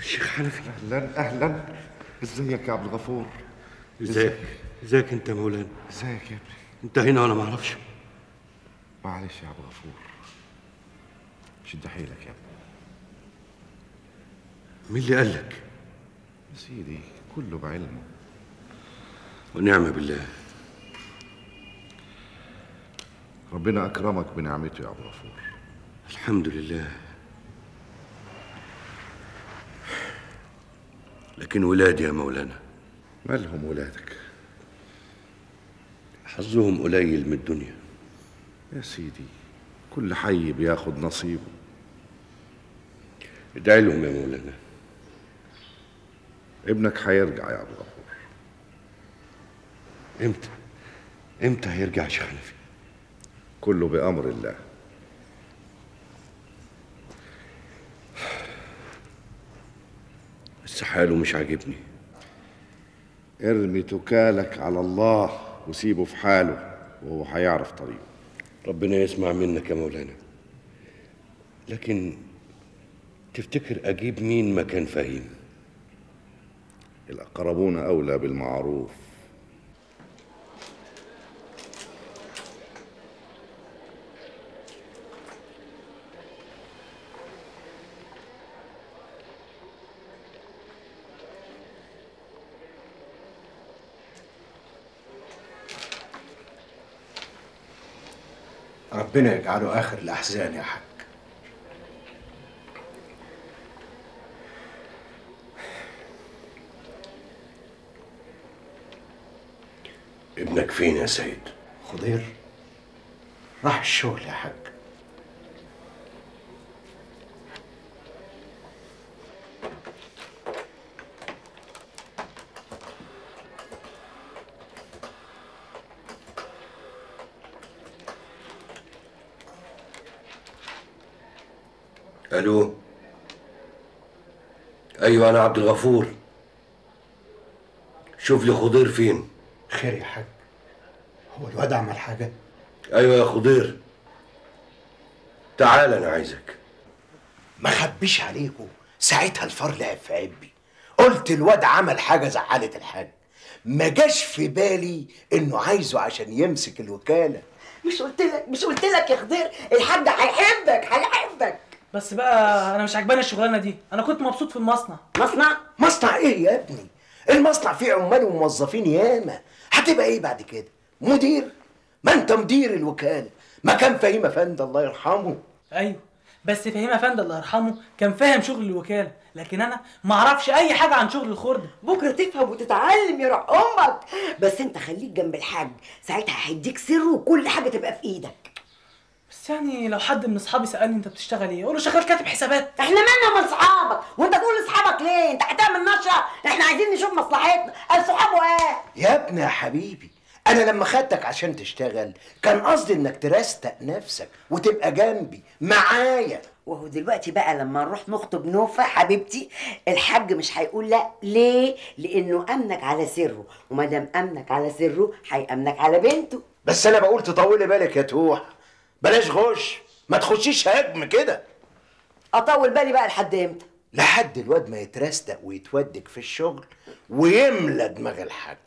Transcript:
الشيخ حنفي اهلا اهلا ازيك يا عبد الغفور ازيك ازيك انت يا مولانا ازيك يا ابني انت هنا وانا ما اعرفش معلش يا عبد الغفور شد حيلك يا ابني مين اللي قال لك يا سيدي كله بعلمه ونعم بالله ربنا اكرمك بنعمته يا عبد الغفور الحمد لله لكن ولادي يا مولانا مالهم ولادك حظهم قليل من الدنيا يا سيدي كل حي بياخد نصيبه ادعي لهم يا مولانا ابنك هيرجع يا عبد الغفور امتى امتى هيرجع يا شيخ حنفي كله بامر الله بس حاله مش عاجبني ارمي توكالك على الله وسيبه في حاله وهو هيعرف طريقه ربنا يسمع منك يا مولانا لكن تفتكر اجيب مين مكان فهيم الأقربون أولى بالمعروف ربنا يجعله آخر الأحزان يا حاج ابنك فين يا سيد خضير راح الشغل يا حاج الو ايوه انا عبد الغفور شوف لي خضير فين خير يا حاج هو الواد عمل حاجة ايوه يا خضير تعال انا عايزك ما خبيش عليكم ساعتها الفار لعب في عبي قلت الواد عمل حاجة زعلت الحاج ما جاش في بالي انه عايزه عشان يمسك الوكالة مش قلت لك مش قلت لك يا خضير الحاج هيحبك هيحبك بس بقى انا مش عجباني الشغلانه دي انا كنت مبسوط في المصنع مصنع مصنع ايه يا ابني المصنع فيه عمال وموظفين ياما هتبقى ايه بعد كده مدير ما انت مدير الوكالة مكان فهيم افندي الله يرحمه ايوه بس فهيم افندي الله يرحمه كان فاهم شغل الوكاله لكن انا ما اعرفش اي حاجه عن شغل الخرده بكره تفهم وتتعلم يا روح امك بس انت خليك جنب الحاج ساعتها هيديك سر وكل حاجه تبقى في ايدك بس يعني لو حد من اصحابي سالني انت بتشتغل ايه اقول له شغال كاتب حسابات احنا مالنا من صحابك وانت تقول لاصحابك ليه انت هتعمل نشره احنا عايزين نشوف مصلحتنا قال صحابه ايه يا ابني يا حبيبي انا لما خدتك عشان تشتغل كان قصدي انك ترستق نفسك وتبقى جنبي معايا وهو دلوقتي بقى لما نروح نخطب نوفة حبيبتي الحاج مش هيقول لا ليه؟ لأنه أمنك على سره وما دام أمنك على سره هيأمنك على بنته بس انا بقول تطولي بالك يا توح بلاش غش ما تخشيش هجم كده أطول بالي بقى لحد إمتى؟ لحد الواد ما يترستق ويتودك في الشغل ويملى دماغ الحاج